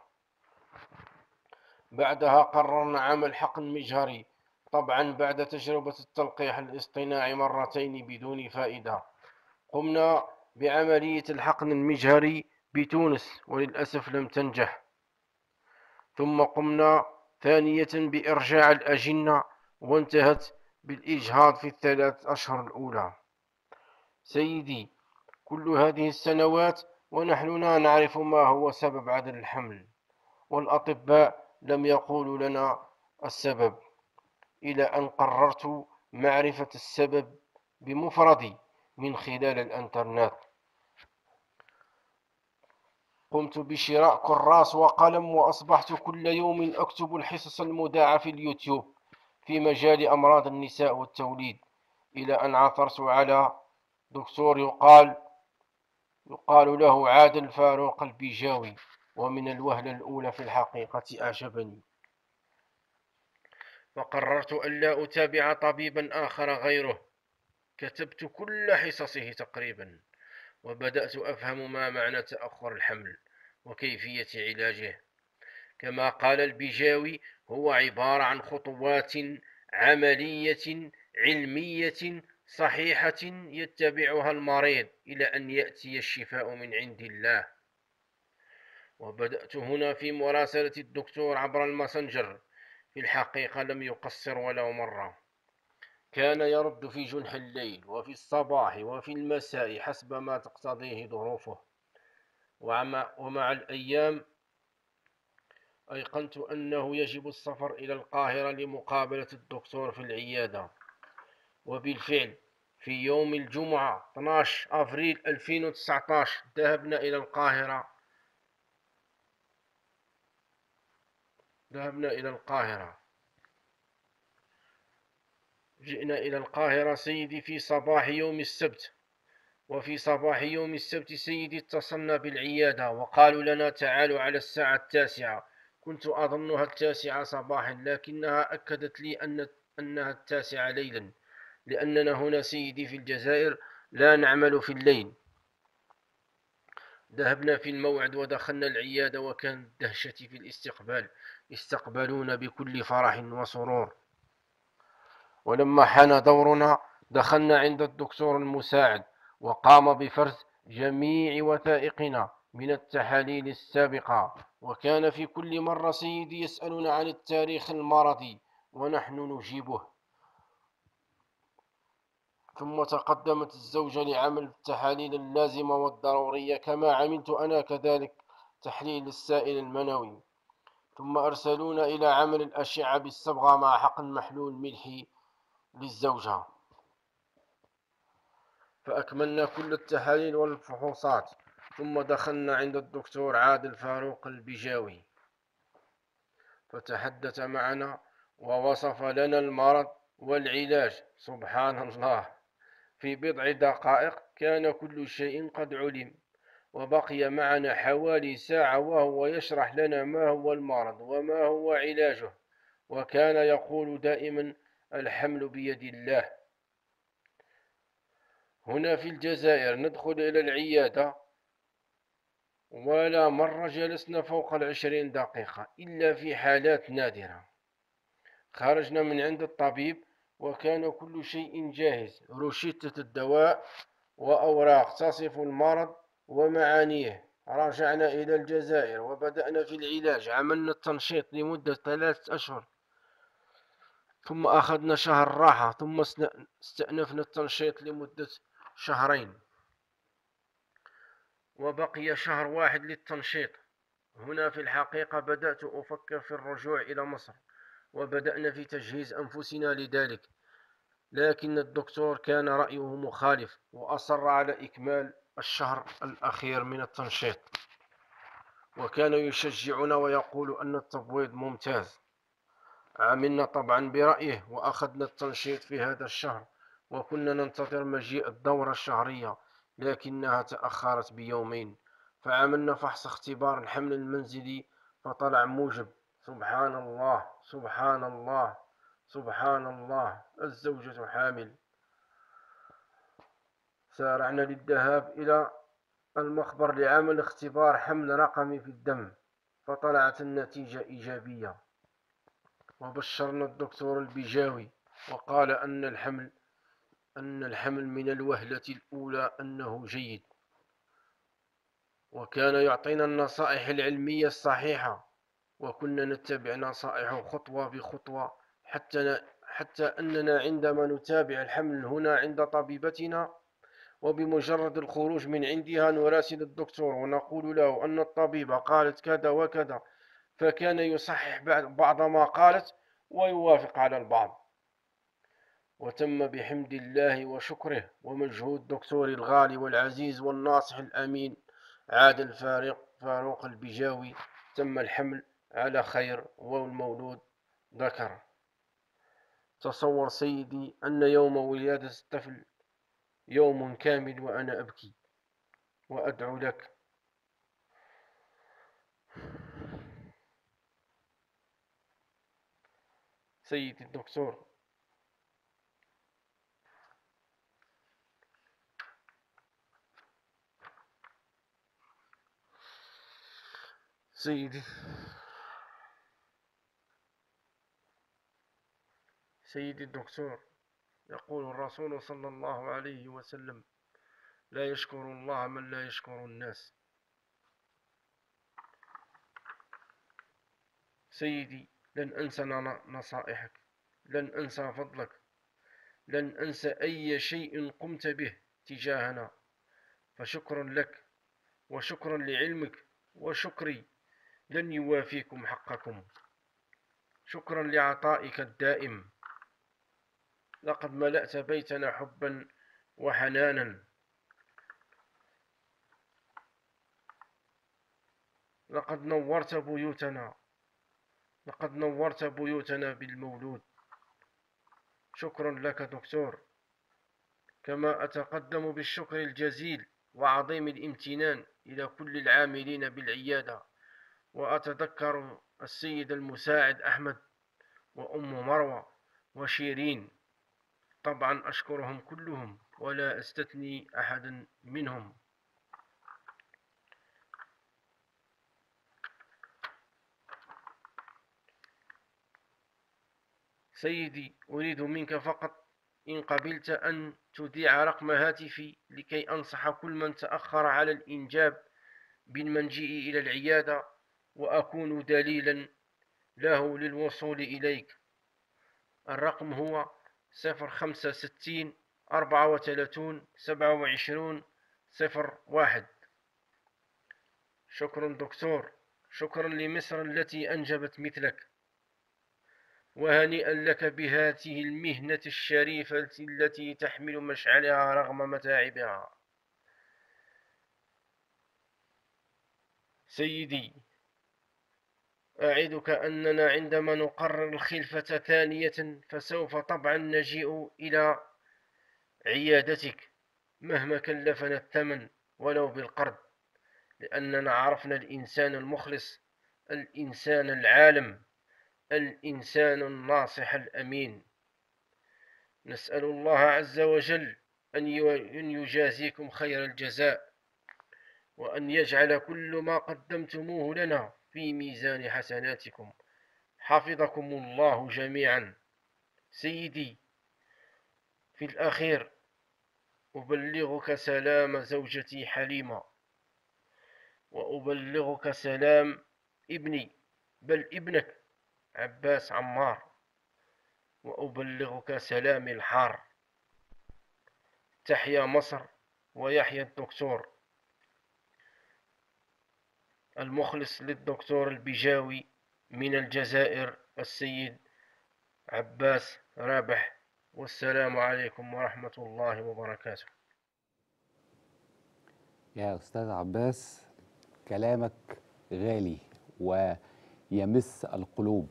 بعدها قررنا عمل حقن مجهري طبعا بعد تجربة التلقيح الاصطناعي مرتين بدون فائدة قمنا بعملية الحقن المجهري بتونس وللأسف لم تنجح ثم قمنا ثانية بإرجاع الأجنة وانتهت بالإجهاض في الثلاث أشهر الأولى سيدي كل هذه السنوات ونحن لا نعرف ما هو سبب عدم الحمل والأطباء لم يقولوا لنا السبب إلى أن قررت معرفة السبب بمفردي من خلال الانترنت قمت بشراء كراس وقلم وأصبحت كل يوم أكتب الحصص المذاعة في اليوتيوب في مجال أمراض النساء والتوليد إلى أن عثرت على دكتور يقال يقال له عادل فاروق البيجاوي ومن الوهلة الأولى في الحقيقة أعجبني فقررت ألا أتابع طبيبا آخر غيره كتبت كل حصصه تقريبا وبدأت أفهم ما معنى تأخر الحمل وكيفية علاجه كما قال البيجاوي هو عبارة عن خطوات عملية علمية صحيحة يتبعها المريض إلى أن يأتي الشفاء من عند الله وبدأت هنا في مراسلة الدكتور عبر الماسنجر في الحقيقة لم يقصر ولو مرة كان يرد في جنح الليل وفي الصباح وفي المساء حسب ما تقتضيه ظروفه ومع الأيام أيقنت أنه يجب السفر إلى القاهرة لمقابلة الدكتور في العيادة وبالفعل في يوم الجمعة 12 أفريل 2019 ذهبنا إلى القاهرة ذهبنا إلى القاهرة جئنا إلى القاهرة سيدي في صباح يوم السبت وفي صباح يوم السبت سيدي اتصلنا بالعيادة وقالوا لنا تعالوا على الساعة التاسعة كنت أظنها التاسعة صباحا لكنها أكدت لي أن أنها التاسعة ليلا لأننا هنا سيدي في الجزائر لا نعمل في الليل ذهبنا في الموعد ودخلنا العيادة وكان دهشتي في الاستقبال استقبلونا بكل فرح وسرور ولما حان دورنا دخلنا عند الدكتور المساعد وقام بفرز جميع وثائقنا من التحاليل السابقة وكان في كل مرة سيدي يسألنا عن التاريخ المرضي ونحن نجيبه ثم تقدمت الزوجة لعمل التحاليل اللازمة والضرورية كما عملت أنا كذلك تحليل السائل المنوي ثم أرسلونا إلى عمل الأشعة بالصبغة مع حقن محلول ملحي للزوجة فأكملنا كل التحاليل والفحوصات ثم دخلنا عند الدكتور عادل فاروق البجاوي فتحدث معنا ووصف لنا المرض والعلاج سبحان الله في بضع دقائق كان كل شيء قد علم وبقي معنا حوالي ساعة وهو يشرح لنا ما هو المرض وما هو علاجه وكان يقول دائما الحمل بيد الله هنا في الجزائر ندخل إلى العيادة ولا مرة جلسنا فوق العشرين دقيقة إلا في حالات نادرة خرجنا من عند الطبيب وكان كل شيء جاهز روشتة الدواء وأوراق تصف المرض ومعانيه رجعنا إلى الجزائر وبدأنا في العلاج عملنا التنشيط لمدة ثلاثة أشهر ثم أخذنا شهر راحة ثم استأنفنا التنشيط لمدة شهرين وبقي شهر واحد للتنشيط هنا في الحقيقة بدأت أفكر في الرجوع إلى مصر وبدأنا في تجهيز أنفسنا لذلك لكن الدكتور كان رأيه مخالف وأصر على إكمال الشهر الأخير من التنشيط وكان يشجعنا ويقول أن التبويض ممتاز عملنا طبعا برأيه وأخذنا التنشيط في هذا الشهر وكنا ننتظر مجيء الدورة الشهرية لكنها تأخرت بيومين فعملنا فحص اختبار الحمل المنزلي فطلع موجب سبحان الله سبحان الله سبحان الله الزوجة حامل سارعنا للذهاب إلى المخبر لعمل اختبار حمل رقمي في الدم فطلعت النتيجة إيجابية وبشرنا الدكتور البيجاوي وقال أن الحمل أن الحمل من الوهلة الأولى أنه جيد وكان يعطينا النصائح العلمية الصحيحة وكنا نتبع نصائحه خطوة بخطوة حتى حتى أننا عندما نتابع الحمل هنا عند طبيبتنا وبمجرد الخروج من عندها نراسل الدكتور ونقول له أن الطبيبة قالت كذا وكذا فكان يصحح بعض- بعض ما قالت ويوافق على البعض وتم بحمد الله وشكره ومجهود دكتوري الغالي والعزيز والناصح الأمين عادل فاروق فاروق البجاوي تم الحمل على خير والمولود ذكر تصور سيدي أن يوم ولادة الطفل يوم كامل وأنا أبكي وأدعو لك سيدي الدكتور سيدي سيدي الدكتور يقول الرسول صلى الله عليه وسلم لا يشكر الله من لا يشكر الناس سيدي لن أنسى ن- نصائحك لن أنسى فضلك لن أنسى أي شيء قمت به تجاهنا فشكرا لك وشكرا لعلمك وشكري لن يوافيكم حقكم شكرا لعطائك الدائم لقد ملأت بيتنا حبا وحنانا لقد نورت بيوتنا لقد نورت بيوتنا بالمولود شكرا لك دكتور كما أتقدم بالشكر الجزيل وعظيم الامتنان إلى كل العاملين بالعيادة وأتذكر السيد المساعد أحمد وأم مروة وشيرين طبعا أشكرهم كلهم ولا أستثني أحدا منهم سيدي أريد منك فقط إن قبلت أن تذيع رقم هاتفي لكي أنصح كل من تأخر على الإنجاب بالمجيء إلى العيادة وأكون دليلا له للوصول إليك الرقم هو صفر خمسة ستين أربعة وثلاثون سبعة وعشرون صفر واحد شكرا دكتور شكرا لمصر التي أنجبت مثلك وهنيئا لك بهذه المهنة الشريفة التي تحمل مشعلها رغم متاعبها سيدي أعدك أننا عندما نقرر الخلفة ثانية فسوف طبعا نجيء إلى عيادتك مهما كلفنا الثمن ولو بالقرض لأننا عرفنا الإنسان المخلص الإنسان العالم الإنسان الناصح الأمين نسأل الله عز وجل أن يو- أن يجازيكم خير الجزاء وأن يجعل كل ما قدمتموه لنا في ميزان حسناتكم حفظكم الله جميعا سيدي في الأخير أبلغك سلام زوجتي حليمة وأبلغك سلام ابني بل ابنك عباس عمار وأبلغك سلام الحار تحيا مصر ويحيا الدكتور المخلص للدكتور البجاوي من الجزائر السيد عباس رابح والسلام عليكم ورحمة الله وبركاته يا أستاذ عباس كلامك غالي ويمس القلوب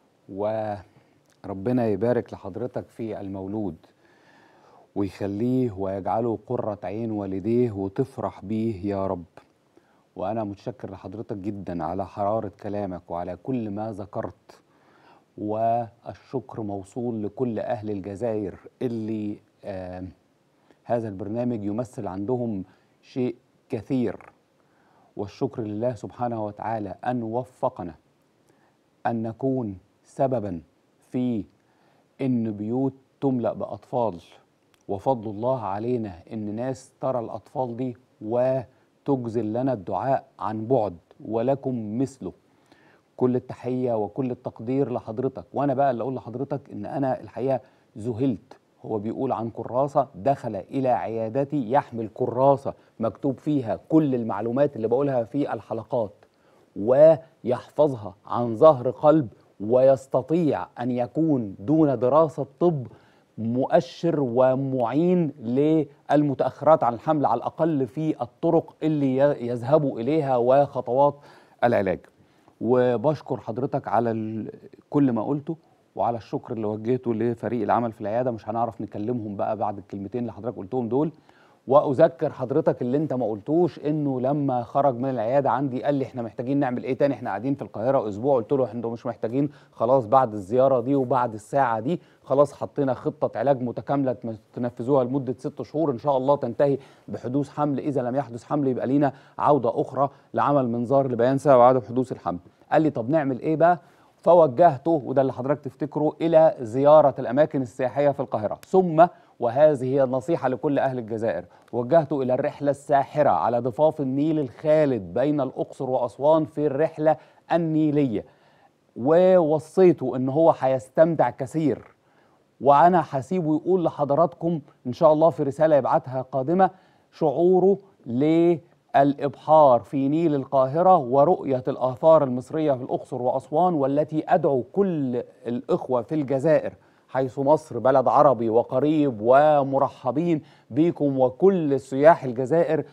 وربنا يبارك لحضرتك في المولود ويخليه ويجعله قرة عين والديه وتفرح بيه يا رب وأنا متشكر لحضرتك جدا على حرارة كلامك وعلى كل ما ذكرت والشكر موصول لكل أهل الجزائر اللي آه هذا البرنامج يمثل عندهم شيء كثير والشكر لله سبحانه وتعالى أن وفقنا أن نكون سببا في إن بيوت تملأ بأطفال وفضل الله علينا إن ناس ترى الأطفال دي وتجزل لنا الدعاء عن بعد ولكم مثله كل التحية وكل التقدير لحضرتك وأنا بقى اللي أقول لحضرتك إن أنا الحقيقة ذهلت هو بيقول عن كراسة دخل إلى عيادتي يحمل كراسة مكتوب فيها كل المعلومات اللي بقولها في الحلقات ويحفظها عن ظهر قلب ويستطيع ان يكون دون دراسه طب مؤشر ومعين للمتاخرات عن الحمل على الاقل في الطرق اللي ي- يذهبوا اليها وخطوات العلاج. وبشكر حضرتك على ال- كل ما قلته وعلى الشكر اللي وجهته لفريق العمل في العياده مش هنعرف نكلمهم بقى بعد الكلمتين اللي حضرتك قلتهم دول واذكر حضرتك اللي انت ما قلتوش انه لما خرج من العياده عندي قال لي احنا محتاجين نعمل ايه تاني احنا قاعدين في القاهره اسبوع قلت له احنا مش محتاجين خلاص بعد الزياره دي وبعد الساعه دي خلاص حطينا خطه علاج متكامله تم- تنفذوها لمده ست شهور ان شاء الله تنتهي بحدوث حمل اذا لم يحدث حمل يبقى لينا عوده اخرى لعمل منظار لبيان سبب عدم حدوث الحمل قال لي طب نعمل ايه بقى فوجهته وده اللي حضرتك تفتكره الى زياره الاماكن السياحيه في القاهره ثم وهذه هي النصيحه لكل اهل الجزائر وجهته الى الرحله الساحره على ضفاف النيل الخالد بين الاقصر واسوان في الرحله النيليه ووصيته ان هو هيستمتع كثير وانا هسيبه يقول لحضراتكم ان شاء الله في رساله يبعتها قادمه شعوره للابحار في نيل القاهره ورؤيه الاثار المصريه في الاقصر واسوان والتي ادعو كل الاخوه في الجزائر حيث مصر بلد عربي وقريب ومرحبين بكم وكل سياح الجزائر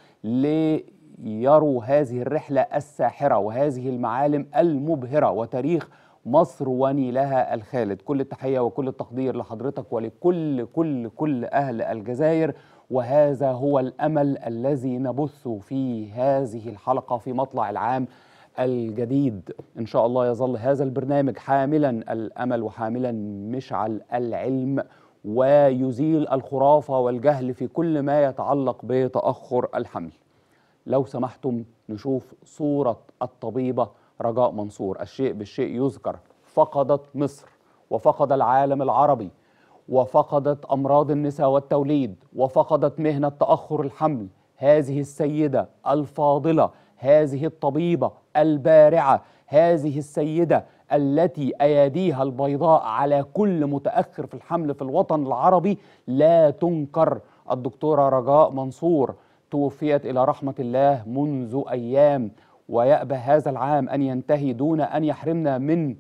ليروا هذه الرحله الساحره وهذه المعالم المبهره وتاريخ مصر ونيلها الخالد كل التحية وكل التقدير لحضرتك ولكل كل كل أهل الجزائر وهذا هو الأمل الذي نبثه في هذه الحلقة في مطلع العام الجديد إن شاء الله يظل هذا البرنامج حاملا الأمل وحاملا مشعل العلم ويزيل الخرافة والجهل في كل ما يتعلق بتأخر الحمل لو سمحتم نشوف صورة الطبيبة رجاء منصور الشيء بالشيء يذكر فقدت مصر وفقد العالم العربي وفقدت أمراض النساء والتوليد وفقدت مهنة تأخر الحمل هذه السيدة الفاضلة هذه الطبيبة البارعة هذه السيدة التي أياديها البيضاء على كل متأخر في الحمل في الوطن العربي لا تنكر الدكتورة رجاء منصور توفيت إلى رحمة الله منذ أيام ويأبى هذا العام أن ينتهي دون أن يحرمنا من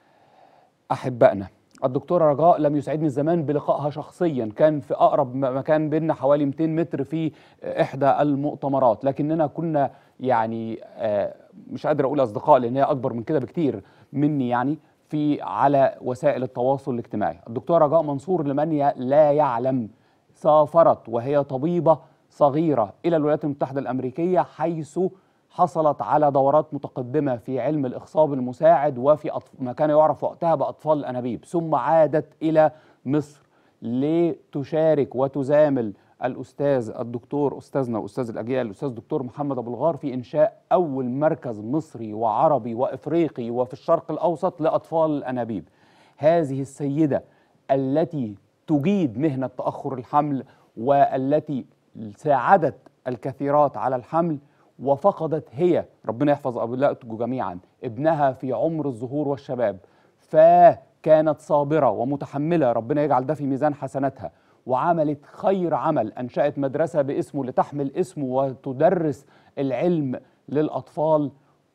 أحبائنا الدكتورة رجاء لم يسعدني الزمان بلقائها شخصيا كان في أقرب م- مكان بيننا حوالي 200 متر في إحدى المؤتمرات لكننا كنا يعني آه، مش قادر أقول أصدقاء لأن هي أكبر من كده بكتير مني يعني في على وسائل التواصل الاجتماعي الدكتورة رجاء منصور لمن ي- لا يعلم سافرت وهي طبيبة صغيرة إلى الولايات المتحدة الأمريكية حيث حصلت على دورات متقدمة في علم الإخصاب المساعد وفي أطف... ما كان يعرف وقتها بأطفال الأنابيب ثم عادت إلى مصر لتشارك وتزامل الأستاذ الدكتور أستاذنا أستاذ الأجيال الأستاذ الدكتور محمد أبو الغار في إنشاء أول مركز مصري وعربي وإفريقي وفي الشرق الأوسط لأطفال الأنابيب هذه السيدة التي تجيد مهنة تأخر الحمل والتي ساعدت الكثيرات على الحمل وفقدت هي ربنا يحفظ أبنائكم جميعا ابنها في عمر الظهور والشباب فكانت صابرة ومتحملة ربنا يجعل ده في ميزان حسناتها وعملت خير عمل أنشأت مدرسة باسمه لتحمل اسمه وتدرس العلم للأطفال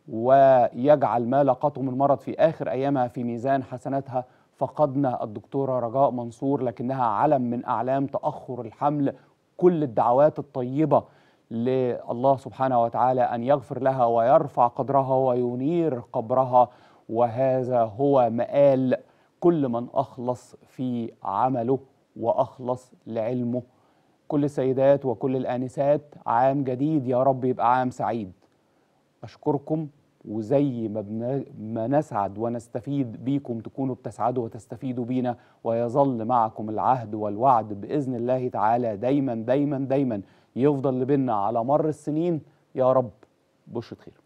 ويجعل ما لاقته من مرض في آخر أيامها في ميزان حسناتها فقدنا الدكتورة رجاء منصور لكنها علم من أعلام تأخر الحمل كل الدعوات الطيبة لله سبحانه وتعالى أن يغفر لها ويرفع قدرها وينير قبرها وهذا هو مآل كل من أخلص في عمله وأخلص لعلمه كل السيدات وكل الآنسات عام جديد يا رب يبقى عام سعيد أشكركم وزي ما, بن... ما نسعد ونستفيد بيكم تكونوا بتسعدوا وتستفيدوا بينا ويظل معكم العهد والوعد بإذن الله تعالى دايما دايما دايما يفضل لبنا على مر السنين يا رب بشرة خير